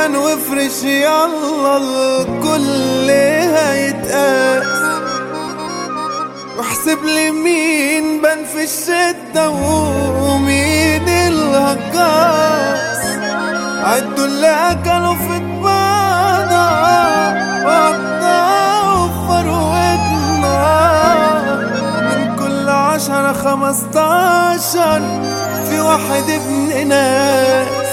ميزان وافرش يلا الكل هيتقاس واحسب لي مين بان في الشدة ومين الهجاص عدوا اللي أكلوا في طبانا وقطعوا فروتنا من كل عشرة خمستاشر في واحد ابن ناس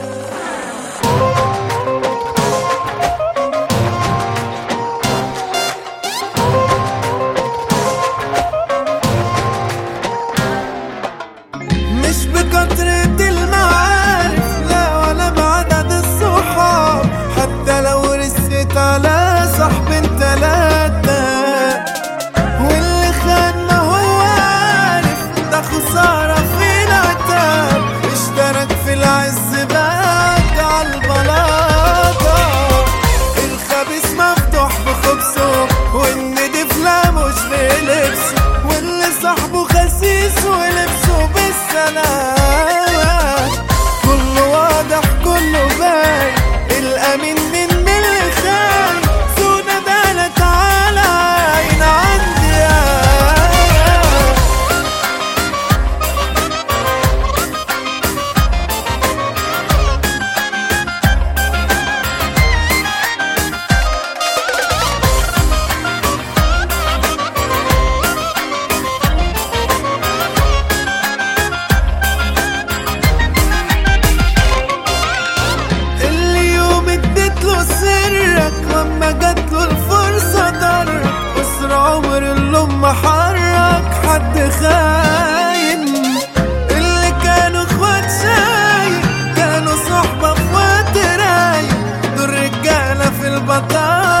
مش بكترة المعارف لا ولا بعدد الصحاب حتى لو رست على صاحب تلاتة واللي خان ما هو عارف ده خسارة في العتاب اشترك في العز بقى على البلاطة الخبيث مفتوح بخبزه والندف لا مش بلبسه واللي صاحبه خسيس ولبسه بالسلامة كله واضح كله باين الأمين من اللي خاين سونا ده تعالى عين عندي يا اللي يوم اديت له سرك لما جات له الفرصة درك أسر عمر اللي ما حرك حد خاين اللي كانوا اخوات شايب كانوا صحبة في وقت رايق دول رجالة في البطايق